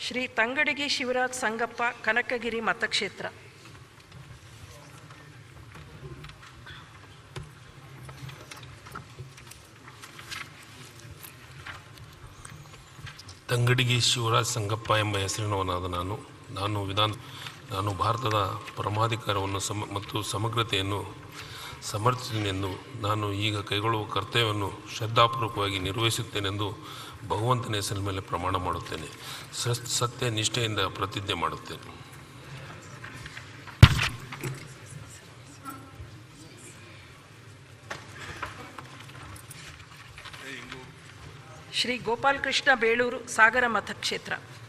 ಶ್ರೀ ತಂಗಡಗಿ ಶಿವರಾಜ್ ಸಂಗಪ್ಪ ಕನಕಗಿರಿ ಮತಕ್ಷೇತ್ರ ತಂಗಡಿಗೆ ಶಿವರಾಜ್ ಸಂಗಪ್ಪ ಎಂಬ ಹೆಸರಿನವನಾದ ನಾನು ನಾನು ವಿಧಾನ ನಾನು ಭಾರತದ ಪರಮಾಧಿಕಾರವನ್ನು ಸಮ ಮತ್ತು ಸಮಗ್ರತೆಯನ್ನು ಸಮರ್ಥಿಸುತ್ತೇನೆಂದು ನಾನು ಈಗ ಕೈಗೊಳ್ಳುವ ಕರ್ತವ್ಯವನ್ನು ಶ್ರದ್ಧಾಪೂರ್ವಕವಾಗಿ ನಿರ್ವಹಿಸುತ್ತೇನೆಂದು ಭಗವಂತನ ಹೆಸರಿನ ಮೇಲೆ ಪ್ರಮಾಣ ಮಾಡುತ್ತೇನೆ ಸಸ್ ಸತ್ಯ ನಿಷ್ಠೆಯಿಂದ ಪ್ರತಿಜ್ಞೆ ಮಾಡುತ್ತೇನೆ ಶ್ರೀ ಗೋಪಾಲಕೃಷ್ಣ ಬೇಳೂರು ಸಾಗರ ಮತಕ್ಷೇತ್ರ